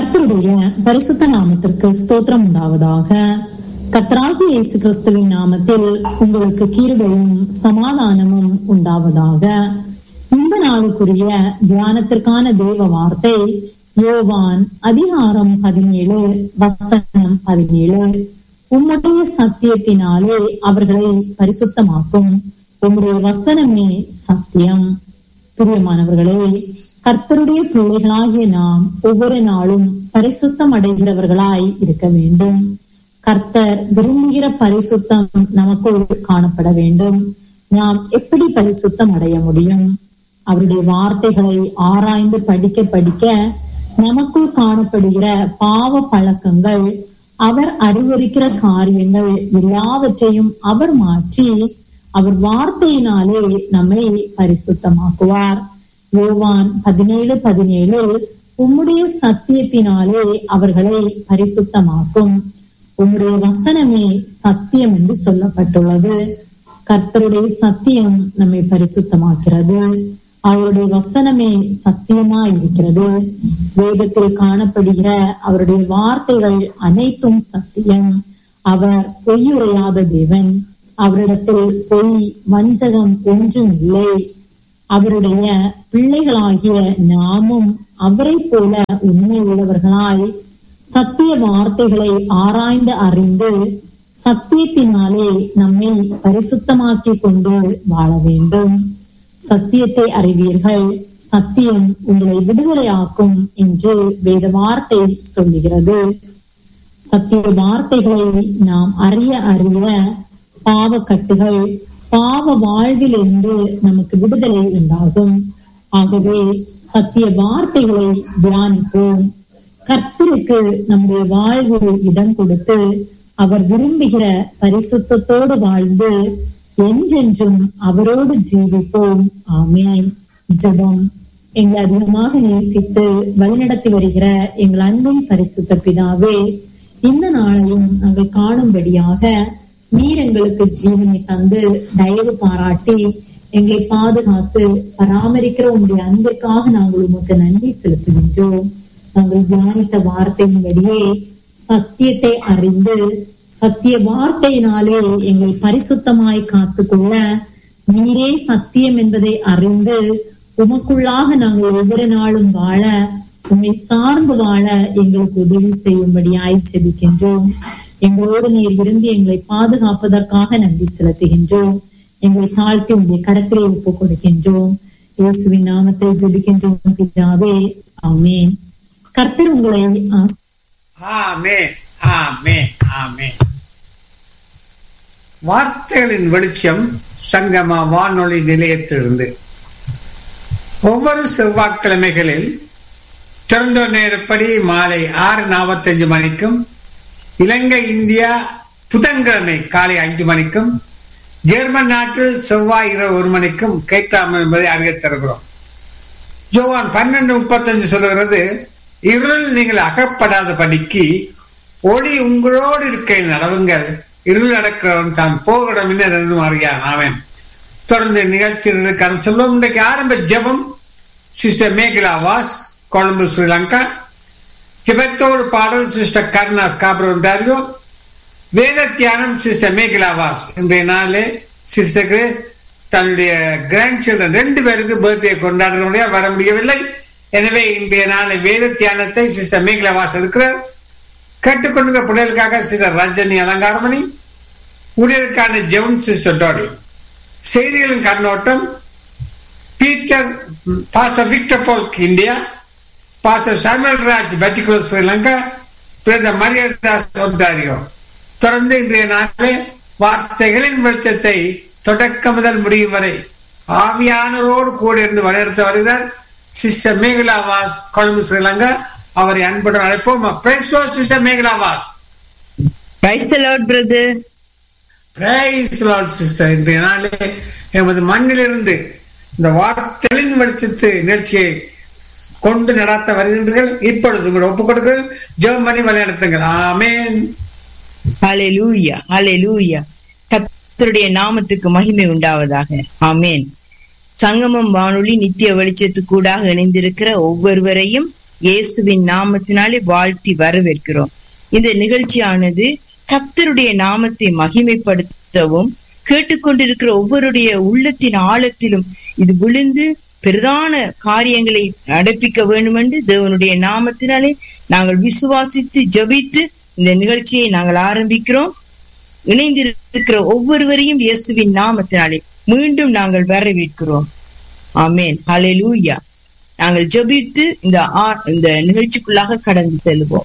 கர்த்தருடைய பரிசுத்த நாமத்திற்கு ஸ்தோத்திரம் உண்டாவதாக கர்த்தராகிய இயேசு கிறிஸ்துவின் நாமத்தில் உங்களுக்கு கீழ்வையும் சமாதானமும் உண்டாவதாக இந்த நாளுக்குரிய தியானத்திற்கான தேவ வார்த்தை யோவான் அதிகாரம் பதினேழு வசனம் பதினேழு உம்முடைய சத்தியத்தினாலே அவர்களை பரிசுத்தமாக்கும் உம்முடைய வசனமே சத்தியம் பிரியமானவர்களே கர்த்தருடைய பிள்ளைகளாகிய நாம் ஒவ்வொரு நாளும் பரிசுத்தம் அடைகிறவர்களாய் இருக்க வேண்டும் கர்த்தர் விரும்புகிற பரிசுத்தம் நமக்குள் காணப்பட வேண்டும் நாம் எப்படி பரிசுத்தம் அடைய முடியும் அவருடைய வார்த்தைகளை ஆராய்ந்து படிக்க படிக்க நமக்குள் காணப்படுகிற பாவ பழக்கங்கள் அவர் அறிவுறுக்கிற காரியங்கள் எல்லாவற்றையும் அவர் மாற்றி அவர் வார்த்தையினாலே நம்மை பரிசுத்தமாக்குவார் யோவான் பதினேழு பதினேழு உம்முடைய சத்தியத்தினாலே அவர்களை பரிசுத்தமாக்கும் உம்முடைய வசனமே சத்தியம் என்று சொல்லப்பட்டுள்ளது கர்த்தருடைய சத்தியம் நம்மை பரிசுத்தமாக்கிறது அவருடைய வசனமே சத்தியமா இருக்கிறது வேதத்தில் காணப்படுகிற அவருடைய வார்த்தைகள் அனைத்தும் சத்தியம் அவர் பொய்யுரையாத தேவன் அவரிடத்தில் பொய் வஞ்சகம் ஒன்றும் இல்லை அவருடைய பிள்ளைகளாகிய நாமும் அவரை போல உண்மை உள்ளவர்களாய் சத்திய வார்த்தைகளை ஆராய்ந்து அறிந்து சத்தியத்தினாலே நம்மை பரிசுத்தமாக்கி கொண்டு வாழ வேண்டும் சத்தியத்தை அறிவீர்கள் சத்தியம் உங்களை விடுதலையாக்கும் என்று வேத வார்த்தை சொல்லுகிறது சத்திய வார்த்தைகளை நாம் அறிய அறிய பாவக்கட்டுகள் பாவ வாழ்வில் இருந்து நமக்கு விடுதலை உண்டாகும் ஆகவே சத்திய வார்த்தைகளை தியானிப்போம் கர்த்தருக்கு நம்முடைய வாழ்வில் இடம் கொடுத்து அவர் விரும்புகிற பரிசுத்தத்தோடு வாழ்ந்து என்றென்றும் அவரோடு ஜீவிப்போம் ஆமேன் ஜபம் எங்களை அதிகமாக நேசித்து வழிநடத்தி வருகிற எங்கள் அன்பும் பரிசுத்த பிதாவே இந்த நாளையும் நாங்கள் காணும்படியாக நீர் எங்களுக்கு ஜீவனை தந்து தயவு பாராட்டி எங்களை பாதுகாத்து பராமரிக்கிற உங்களுடைய அன்பிற்காக நாங்கள் உமக்கு நன்றி செலுத்துகின்றோம் நாங்கள் தியானித்த வார்த்தையின்படியே சத்தியத்தை அறிந்து சத்திய வார்த்தையினாலே எங்களை பரிசுத்தமாய் காத்துக்கொள்ள நீரே சத்தியம் என்பதை அறிந்து உமக்குள்ளாக நாங்கள் ஒவ்வொரு நாளும் வாழ உண்மை சார்ந்து வாழ எங்களுக்கு உதவி செய்யும்படியாய் செபிக்கின்றோம் எங்களோடு நீர் இருந்து எங்களை பாதுகாப்பதற்காக நன்றி செலுத்துகின்றோம் எங்களை தாழ்த்தி உங்களுடைய கரத்திலே ஒப்பு கொடுக்கின்றோம் இயேசுவின் நாமத்தில் ஜெபிக்கின்றோம் பிதாவே ஆமேன் கர்த்தர் உங்களை ஆமேன் ஆமேன் ஆமேன் வார்த்தைகளின் வெளிச்சம் சங்கமா வானொலி நிலையத்திலிருந்து ஒவ்வொரு செவ்வாய்க்கிழமைகளில் டொரண்டோ நேரப்படி மாலை ஆறு நாற்பத்தஞ்சு மணிக்கும் இலங்கை இந்தியா புதன்கிழமை காலை அஞ்சு மணிக்கும் ஜெர்மன் நாட்டில் செவ்வாய் இரவு ஒரு மணிக்கும் கேட்கலாம் என்பதை அறிவித் தருகிறோம் ஜோவான் பன்னெண்டு முப்பத்தஞ்சு சொல்லுகிறது இருள் நீங்கள் அகப்படாத படிக்கு ஒளி உங்களோடு இருக்கையில் நடவுங்கள் இருள் நடக்கிறவன் தான் போகிடம் என்று அறியான் அவன் தொடர்ந்து நிகழ்ச்சி கடன் சொல்லுவோம் இன்றைக்கு ஆரம்ப ஜெபம் சிஸ்டர் மேகலா வாஸ் கொழும்பு ஸ்ரீலங்கா ஜெபத்தோடு பாடல் சிஸ்டர் கருணாஸ் காபரோண்டாரியோ வேத தியானம் சிஸ்டர் மேகலா வாஸ் இன்றைய நாளே சிஸ்டர் கிரேஸ் தன்னுடைய கிராண்ட் சில்ட்ரன் ரெண்டு பேருக்கு பர்த்டே கொண்டாட முடியாது வர முடியவில்லை எனவே இன்றைய நாளை வேத தியானத்தை சிஸ்டர் மேகலா வாஸ் இருக்கிறார் கேட்டுக்கொண்டிருக்கிற பிள்ளைகளுக்காக சிஸ்டர் ரஜினி அலங்காரமணி ஊழியருக்கான ஜெவன் சிஸ்டர் டோடி செய்திகளின் கண்ணோட்டம் Peter pastor Victor Polk India pastor Samuel Raj பட்டிகுலர் ஸ்ரீலங்கா பிரதர் மரியாதாஸ் ஒன்டாரியோ தொடர்ந்து இன்றைய நாளிலே வார்த்தைகளின் வெளிச்சத்தை தொடக்கம் முதல் முடியும் வரை ஆவியானவரோடு கூட இருந்து வழிநடத்த வருகிறார் சிஸ்டர் மேகலா வாஸ் கொழும்பு ஸ்ரீலங்கா அவரை அன்புடன் அழைப்போம் praise sister Megala Vas Praise the Lord, brother. Praise lord sister இன்றைய நாளே எமது மண்ணிலிருந்து இந்த வார்த்தைகளின் வெளிச்சத்து நிகழ்ச்சியை கொண்டு நடாத்த வருகின்றீர்கள் இப்பொழுது உங்களை ஒப்புக் கொடுக்கிறேன் ஜெபம் பண்ணி வழிநடத்துங்கள் ஆமேன் Hallelujah. Hallelujah. கர்த்தருடைய நாமத்துக்கு மகிமை உண்டாவதாக ஆமென் சங்கமம் வானொலி நித்திய வெளிச்சத்துக்கூடாக இணைந்திருக்கிற ஒவ்வொருவரையும் இயேசுவின் நாமத்தினாலே வாழ்த்தி வரவேற்கிறோம் இந்த நிகழ்ச்சியானது கர்த்தருடைய நாமத்தை மகிமைப்படுத்தவும் கேட்டுக்கொண்டிருக்கிற ஒவ்வொருடைய உள்ளத்தின் ஆழத்திலும் இது விழுந்து பிரதான காரியங்களை நடப்பிக்க வேண்டும் என்று தேவனுடைய நாமத்தினாலே நாங்கள் விசுவாசித்து ஜபித்து இந்த நிகழ்ச்சியை நாங்கள் ஆரம்பிக்கிறோம் இணைந்திருக்கிற ஒவ்வொருவரையும் இயேசுவின் நாமத்தினாலே மீண்டும் நாங்கள் வரவேற்கிறோம் ஆமேன் ஹalleluya நாங்கள் ஜெபித்து இந்த ஆ- இந்த நிகழ்ச்சிக்குள்ளாக கடந்து செல்வோம்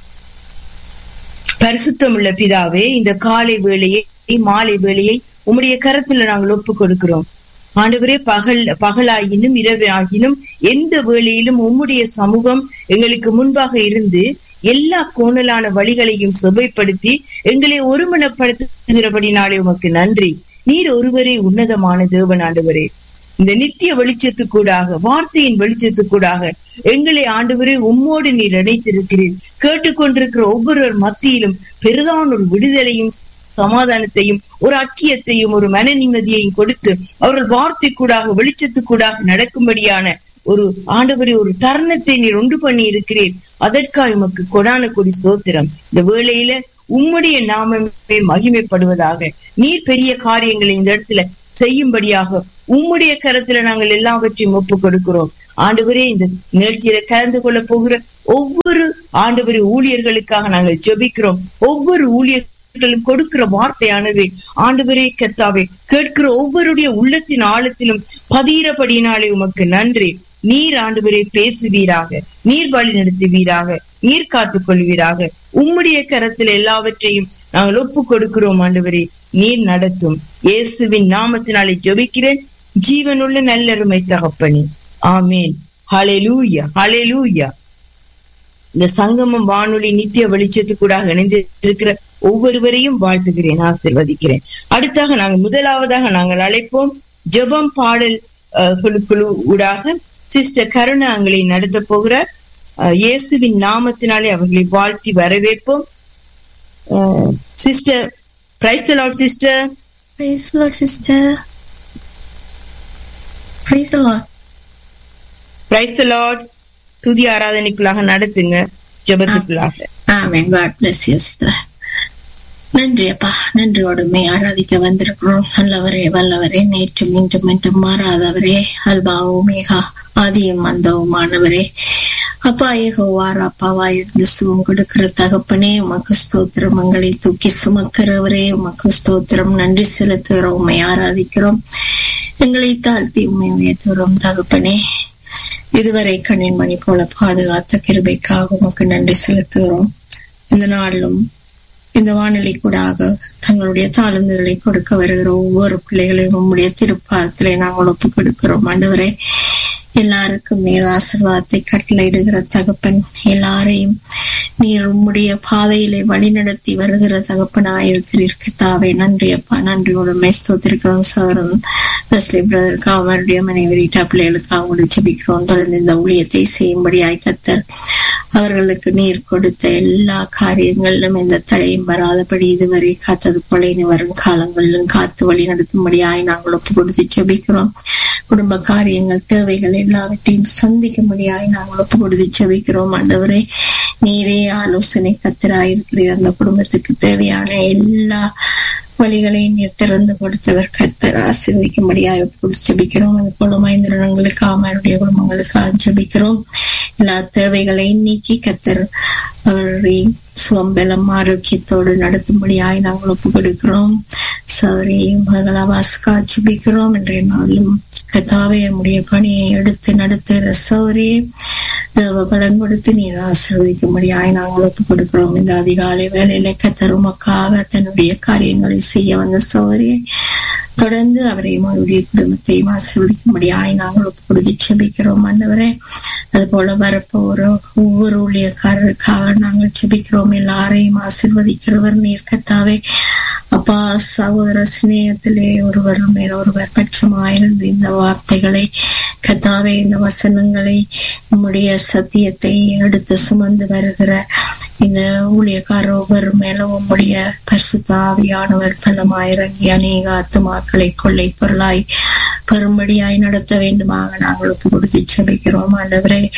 பரிசுத்தமுள்ள பிதாவே இந்த காலை வேளையை மாலை வேளையை உம்முடைய கரத்துல நாங்கள் ஒப்பு கொடுக்கிறோம் ஆண்டவரே பகல் பகலாயினும் இரவு ஆகினும் எந்த வேளையிலும் உம்முடைய சமூகம் எங்களுக்கு முன்பாக இருந்து எல்லா கோணலான வழிகளையும் சுபைப்படுத்தி எங்களை ஒருமனப்படுத்துகிறபடினாலே உமக்கு நன்றி நீர் ஒருவரே உன்னதமான தேவன் ஆண்டவரே இந்த நித்திய வெளிச்சத்துக்கூடாக வார்த்தையின் வெளிச்சத்துக்கூடாக எங்களை ஆண்டவரே உம்மோடு நீர் இணைத்திருக்கிறீர் கேட்டுக்கொண்டிருக்கிற ஒவ்வொருவர் மத்தியிலும் பெரிதான ஒரு விடுதலையும் சமாதானத்தையும் ஒரு அக்கியத்தையும் ஒரு மன நிம்மதியையும் கொடுத்து அவர்கள் வார்த்தைக்கூடாக வெளிச்சத்துக்கூடாக நடக்கும்படியான ஒரு ஆண்டவரே ஒரு தருணத்தை நீர் உண்டு பண்ணி இருக்கிறீர் அதற்காக உமக்கு கொடான கொடி ஸ்தோத்திரம் இந்த வேளையில உம்முடைய நாமமே மகிமைப்படுவதாக நீர் பெரிய காரியங்களை இந்த இடத்துல செய்யும்படியாக உம்முடைய கரத்துல நாங்கள் எல்லாவற்றையும் ஒப்பு கொடுக்கிறோம் ஆண்டவரே இந்த நிகழ்ச்சியில கலந்து கொள்ள போகிற ஒவ்வொரு ஆண்டவரே ஊழியர்களுக்காக நாங்கள் ஜெபிக்கிறோம் ஒவ்வொரு ஊழியர்களும் கொடுக்கிற வார்த்தையானது ஆண்டவரே கத்தாவே கேட்கிற ஒவ்வொருடைய உள்ளத்தின் ஆழத்திலும் பதிகிறபடினாலே உமக்கு நன்றி நீர் ஆண்டவரே பேசுவீராக நீர் வழி நடத்துவீராக நீர் காத்துக் கொள்வீராக உம்முடைய கரத்தில் எல்லாவற்றையும் நாங்கள் ஒப்பு கொடுக்கிறோம் ஆண்டவரே நீர் நடத்தும் இயேசுவின் நாமத்தினாலே ஜெபிக்கிறேன் ஜீவனுள்ள நல்லருமை தகப்பனே ஆமேன் ஹalleluya ஹalleluya இந்த சங்கமம் வானொலி நித்திய வெளிச்சத்துக்கூடாக இணைந்து இருக்கிற ஒவ்வொருவரையும் வாழ்த்துகிறேன் ஆசிர்வதிக்கிறேன் அடுத்தாக நாங்கள் முதலாவதாக நாங்கள் அழைப்போம் ஜெபம் பாடல் அஹ், குழு குழு ஊடாக சிஸ்டர் கருணா அங்களை நடத்த போகிறார் அஹ், இயேசுவின் நாமத்தினாலே அவர்களை வாழ்த்தி வரவேற்போம் sister praise lord sister Praise the Lord, sister. Praise the Lord. Praise lord துதி ஆராதனைக்குள்ளாக நடத்துங்க ஜெபத்துக்குள்ளாக Amen. God bless you, sister. நன்றி அப்பா நன்றியோடுமே ஆராதிக்க வந்திருக்கிறோம் நல்லவரே வல்லவரே நேற்று மீண்டும் மீண்டும் மாறாதவரே அல்பா ஓமேகா ஆதியும் அந்தவுமானவரே அப்பா ஏகோவார் அப்பாவா இருந்து சுகம் கொடுக்கிற தகப்பனே உமக்கு ஸ்தோத்திரம் எங்களை தூக்கி சுமக்கிறவரே உமக்கு ஸ்தோத்திரம் நன்றி செலுத்துகிறோம் உண்மை ஆராதிக்கிறோம் எங்களை தாழ்த்தி உண்மை உயர்த்துகிறோம் தகப்பனே இதுவரை கண்ணின் மணி போல பாதுகாத்த கிருபைக்காக உமக்கு நன்றி செலுத்துகிறோம் இந்த நாளிலும் இந்த வானிலை கூடாக தங்களுடைய தாழ்ந்துகளை கொடுக்க வருகிற ஒவ்வொரு பிள்ளைகளையும் உம்முடைய திருப்பாதத்திலே நாங்கள் ஒப்புக் கொடுக்கிறோம் ஆண்டவரே எல்லாருக்கும் நீர் ஆசீர்வாதத்தை கட்டளையிடுகிற தகப்பன் எல்லாரையும் நீர் உம்முடைய பாதையிலே வழிநடத்தி வருகிற தகப்பனாயிருக்கிறீர் கத்தாவே நன்றி அப்பா நன்றி உடமை ஸ்தோத்திருக்கிறோம் சோரன் வெஸ்லி பிரதருக்கு அவருடைய மனைவி ரீட்டா பிள்ளைகளுக்கு அவங்களுடைய ஜெபிக்கிறோம் தொடர்ந்து இந்த ஊழியத்தை செய்யும்படியாய் கத்தர் அவர்களுக்கு நீர் கொடுத்த எல்லா காரியங்களிலும் எந்த தடையும் வராதபடி இதுவரை காத்தது போல இனி வரும் காலங்களிலும் காத்து வழி நடத்தும்படியாய் நாங்கள் ஒப்பு கொடுத்து ஜெபிக்கிறோம் குடும்ப காரியங்கள் தேவைகள் எல்லாவற்றையும் சந்திக்கும்படியாய் நாங்கள் ஒப்பு கொடுத்து ஜெபிக்கிறோம் ஆண்டவரே நீரே ஆலோசனை கத்தராயிருக்கிறீர் அந்த குடும்பத்துக்கு தேவையான எல்லா வழிகளையும் நீர் திறந்து கொடுத்தவர் கத்தர் ஆசீர்வதிக்கும்படியாக ஒப்பு கொடுத்து ஜெபிக்கிறோம் அது போல மைந்திரங்களுக்கு அவருடைய குடும்பங்களுக்காக ஜெபிக்கிறோம் எல்லா தேவைகளையும் நீக்கி கத்தர் அவரை சுவம்பலம் ஆரோக்கியத்தோடு நடத்தும்படியாய் நாங்கள் ஒப்பு கொடுக்கிறோம் சௌரி மகளாவாஸ்கா ஜெபிக்கிறோம் இன்றைய நாளும் கத்தாவே நம்முடைய பணியை எடுத்து நடத்துகிற சௌரி தேவ பலன் கொடுத்து நீர் ஆசீர்வதிக்கும்படியாய் நாங்கள் ஒப்பு கொடுக்கிறோம் இந்த அதிகாலை வேலையில கத்தர் உமக்காக தன்னுடைய காரியங்களை செய்ய வந்த சௌரியை தொடர்ந்து அவரையும் அவருடைய குடும்பத்தையும் ஆசீர்வதிக்கும்படியாய் நாங்கள் ஒப்பு கொடுத்து ஜெபிக்கிறோம் ஆண்டவரே அது போல வரப்போற ஒவ்வொரு ஊழியக்காரருக்காக நாங்கள் ஜெபிக்கிறோம் எல்லாரையும் ஆசீர்வதிக்கிறவர் நீர் கத்தாவே அப்பா சகோதர சிநேகத்திலே ஒருவர் மேல் ஒருவர் பட்சமாயிருந்து இந்த வார்த்தைகளை கத்தாவே இந்த வசனங்களை உம்முடைய சத்தியத்தை எடுத்து சுமந்து வருகிற இந்த ஊழியக்கார ஒவ்வொரு மேலும் உம்முடைய பரிசுத்த ஆவியானவர் பலமாயிறங்கி அநேக ஆத்துமாக்களை கொள்ளை பொருளாய் பெரும்படியாய் நடத்த வேண்டுமாக நாங்கள் ஒப்பு கொடுத்து செபிக்கிறோம் ஆண்டவரே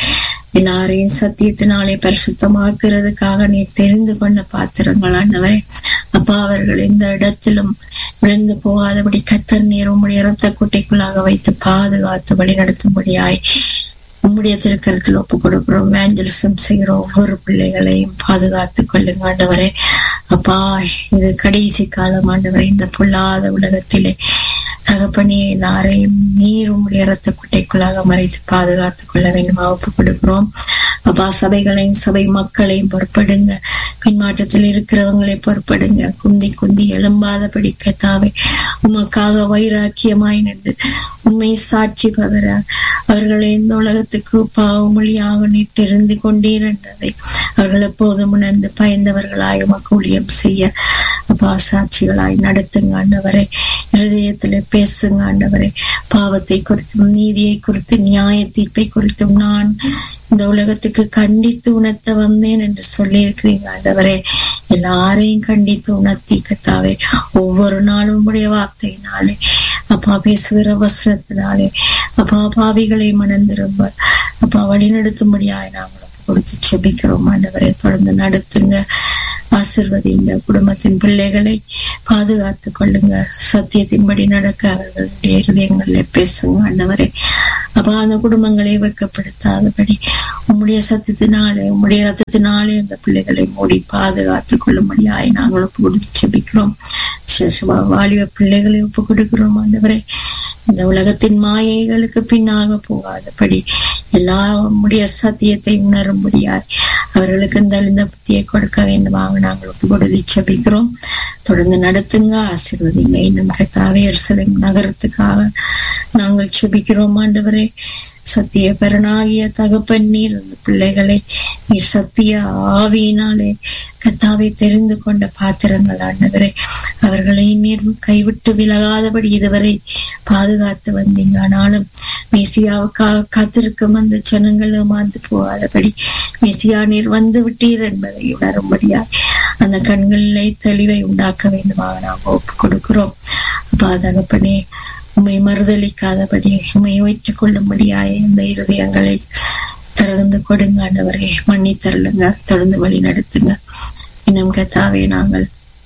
எல்லாரையும் சத்தியத்தினாலே பரிசுத்தமாக்குறதுக்காக நீ தெரிந்து கொண்ட பாத்திரங்கள் ஆண்டவரே அப்பா அவர்கள் எந்த இடத்திலும் விழுந்து போகாதபடி கத்தர் நீர் உம்முடைய இரத்த குட்டைக்குள்ளாக வைத்து பாதுகாத்து வழி நடத்தும்படியாய் உம்முடைய திருக்கரத்தில் ஒப்பு கொடுக்கிறோம் வேஞ்சலிசம் செய்கிற ஒவ்வொரு பிள்ளைகளையும் பாதுகாத்து கொள்ளுங்க ஆண்டவரே அப்பா இது கடைசி காலம் ஆண்டவரே இந்த பொல்லாத உலகத்திலே தகப்பனே எல்லாரையும் நீர் உம்முடைய இரத்த குட்டைக்குள்ளாக மறைத்து பாதுகாத்துக் கொள்ள வேண்டும் ஒப்பு கொடுக்கிறோம் அப்பா சபைகளையும் சபை மக்களையும் பொறுப்படுங்க பின்மாற்றத்தில் இருக்கிறவங்களை பொறுப்படுங்க குந்தி குந்தி எழும்பாதபடி கத்தாவே உமக்காக வைராக்கியமாய் நின்று உண்மை சாட்சி பகர அவர்களை இந்த உலகத்துக்கு பாவமொழியாக நீட்டிருந்து கொண்டீர் என்றதை அவர்கள் எப்போதும் உணர்ந்து பயந்தவர்களாய் உமக்கு ஊழியம் செய்ய அப்பா சாட்சிகளாய் நடத்துங்க ஆண்டவரை இருதயத்துல பேசுங்க ஆண்டவரை பாவத்தை குறித்தும் நீதியை குறித்து நியாய தீர்ப்பை குறித்தும் நான் இந்த உலகத்துக்கு கண்டித்து உணர்த்த வந்தேன் என்று சொல்லி இருக்கிறீங்க ஆண்டவரே எல்லாரையும் கண்டித்து உணர்த்தி கத்தாவே ஒவ்வொரு நாளும் உடைய வார்த்தையினாலே அப்பா பேசுகிற வசனத்தினாலே அப்பா பாவிகளை மணந்திரும்ப அப்பா வழி நடத்தும்படியாய் நாங்கள் கொடுத்து செபிக்கிறோம் ஆண்டவரை தொடர்ந்து நடத்துங்க ஆசிர்வதிங்க குடும்பத்தின் பிள்ளைகளை பாதுகாத்துக் கொள்ளுங்க சத்தியத்தின்படி நடக்க அவர்களுடைய இருதயங்கள்ல பேசுங்க ஆண்டவரை அப்ப அந்த குடும்பங்களை வெக்கப்படுத்தாதபடி உம்முடைய சத்தியத்தினாலே உம்முடைய ரத்தத்தினாலே அந்த பிள்ளைகளை மூடி பாதுகாத்துக் கொள்ளும்படியாய் நாங்கள் ஒப்பு கொடுத்து செபிக்கிறோம் சேஷமா வாலிப பிள்ளைகளை ஒப்பு கொடுக்கிறோம் ஆண்டவரை இந்த உலகத்தின் மாயைகளுக்கு பின்னாக போகாதபடி எல்லா உம்முடைய சத்தியத்தை உணரும்படியாய் அவர்களுக்கு இந்த இந்த புத்தியை கொடுக்க வேண்டுமாக நாங்கள் ஒப்பு கொடுத்து செபிக்கிறோம் தொடர்ந்து நடத்துங்க ஆசீர்வதிங்க இன்னும் கத்தாவே எருசலேம் நகரத்துக்காக நாங்கள் செபிக்கிறோம் ஆண்டவரே சத்திய பரனாகிய தகப்பன் நீர் அந்த பிள்ளைகளை நீர் சத்திய ஆவியினாலே கத்தாவை தெரிந்து கொண்ட பாத்திரங்கள் ஆண்டவரே அவர்களை நீர் கைவிட்டு விலகாதபடி இதுவரை பாதுகாத்து வந்தீங்க ஆனாலும் மேசியாவுக்காக காத்திருக்கும் அந்த ஜனங்கள் மாந்து போகாதபடி மேசியா நீர் வந்து விட்டீர் என்பதை உணரும்படியா அந்த கண்களிலே தெளிவை உண்டாக்க வேண்டுமாக நாங்கள் ஒப்பு கொடுக்கிறோம் அப்பா தகப்பனே உண்மை மறுதளிக்காதபடி உண்மை வைத்துக் கொள்ளும்படியாய் இந்த இருதயங்களை திறந்து கொடுங்க ஆண்டவரே மன்னி தரலுங்க தொடர்ந்து வழி நடத்துங்க இன்னும் கத்தாவே நாங்கள்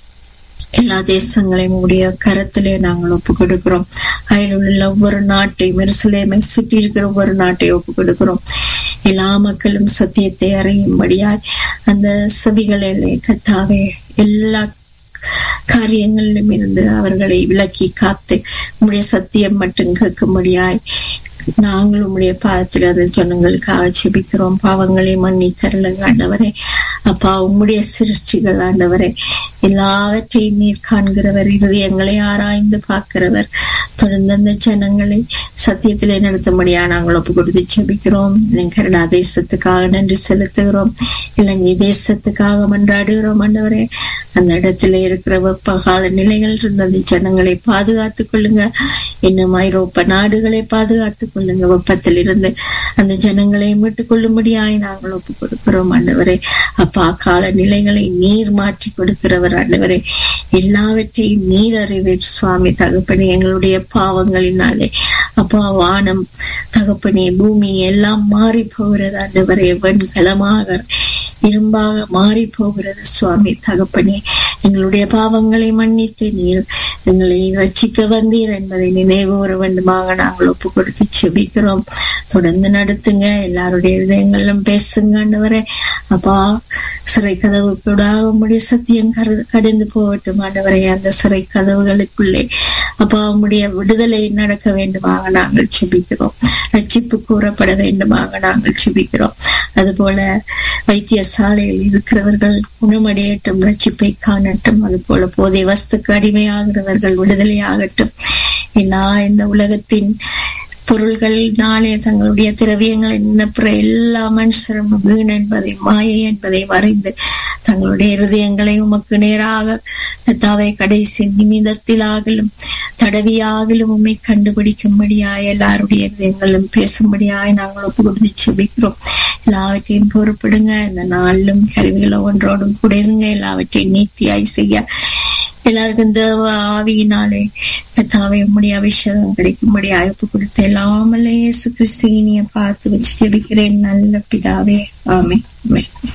எல்லா தேசங்களையும் உடைய கரத்திலே நாங்கள் ஒப்பு கொடுக்கிறோம் அதில் உள்ள ஒவ்வொரு நாட்டையும் மெருசலேமை சுற்றி இருக்கிற ஒவ்வொரு நாட்டையும் ஒப்பு கொடுக்கிறோம் எல்லா மக்களும் சத்தியத்தை அறியும்படியாய் அந்த செவிகளிலே கத்தாவே எல்லா காரியங்களிலும் இருந்து அவர்களை விலக்கி காத்து உம்முடைய சத்தியம் மட்டும் கேட்கும்படியாய் நாங்கள் உம்முடைய பாதத்தில் அந்த ஜனங்களுக்காக செபிக்கிறோம் பாவங்களை மன்னி தரலுங்க ஆண்டவரே அப்பா உம்முடைய சிருஷ்டிகள் ஆண்டவரே எல்லாவற்றையும் நீர் காண்கிறவர் இருதயங்களை ஆராய்ந்து பார்க்கிறவர் தொடர்ந்து அந்த ஜனங்களை சத்தியத்திலே நடத்தும்படியா நாங்கள் ஒப்பு கொடுத்து செபிக்கிறோம் கனடா தேசத்துக்காக நன்றி செலுத்துகிறோம் இலங்கை தேசத்துக்காக மன்றாடுகிறோம் ஆண்டவரே அந்த இடத்துல இருக்கிற வெப்ப கால நிலைகள் இருந்த அந்த ஜனங்களை பாதுகாத்துக் கொள்ளுங்க இன்னும் ஐரோப்பா நாடுகளை பாதுகாத்துக் கொள்ளுங்க வெப்பத்தில் இருந்து அந்த ஜனங்களை மீட்டுக் கொள்ளும்படியாய் நாங்கள் ஒப்பு கொடுக்கிறோம் ஆண்டவரே அப்பா கால நிலைகளை நீர் மாற்றி கொடுக்கிறவர் ஆண்டவரே எல்லாவற்றையும் நீர் அறிவீர் சுவாமி தகப்பனே எங்களுடைய பாவங்களினாலே அப்பா வானம் தகப்பனே பூமி எல்லாம் மாறி போகிறது ஆண்டவரே வெண்கலமாக இரும்பாக மாறி போகிறது சுவாமி தகப்பனே எங்களுடைய பாவங்களை மன்னித்து நீர் எங்களை ரட்சிக்க வந்தீர் என்பதை நினைவுற வேண்டுமாக நாங்கள் ஒப்பு கொடுத்து செபிக்கிறோம் தொடர்ந்து நடத்துங்க எல்லாருடைய இதயங்களும் பேசுங்க ஆண்டவரே அப்பா சிறை கதவு கூடாக உம்முடைய சத்தியம் கடந்து போகட்டும் ஆண்டவரே அந்த சிறை கதவுகளுக்குள்ளே அப்பா உம்முடைய விடுதலை நடக்க வேண்டுமாக நாங்கள் செபிக்கிறோம் ரட்சிப்பு கூறப்பட வேண்டுமாக நாங்கள் செபிக்கிறோம் அதுபோல வைத்தியசாலையில் இருக்கிறவர்கள் குணமடையட்டும் ரட்சிப்பை காணட்டும் அது போல போதை வஸ்துக்கு அடிமையாகிறவர்கள் விடுதலை ஆகட்டும் எல்லா இந்த உலகத்தின் பொருள்கள் நாளே தங்களுடைய திரவியங்களை நினைப்புற எல்லா மனுஷரும் வீண் என்பதை மாயை என்பதை வரைந்து தங்களுடைய இருதயங்களை உமக்கு நேராக கத்தாவை கடைசி நிமிடத்திலாகலும் தடவியாகலும் உண்மை கண்டுபிடிக்கும்படியாய் எல்லாருடைய இருதயங்களும் பேசும்படியாய் நாங்கள் ஒப்பு கொடுத்து செபிக்கிறோம் எல்லாவற்றையும் பொறுப்பிடுங்க இந்த நாளிலும் கருவிகளை ஒன்றோடும் கூட இருங்க எல்லாவற்றையும் நீத்தியாய் செய்ய எல்லாருக்கும் தேவ ஆவியினாலே கத்தாவை உம்முடைய அபிஷேகம் கிடைக்கும்படி அழைப்பு கொடுத்து எல்லாமலே இயேசு கிறிஸ்து இனிய பார்த்து வச்சு ஜெபிக்கிறேன் நல்ல பிதாவே ஆமே ஆமே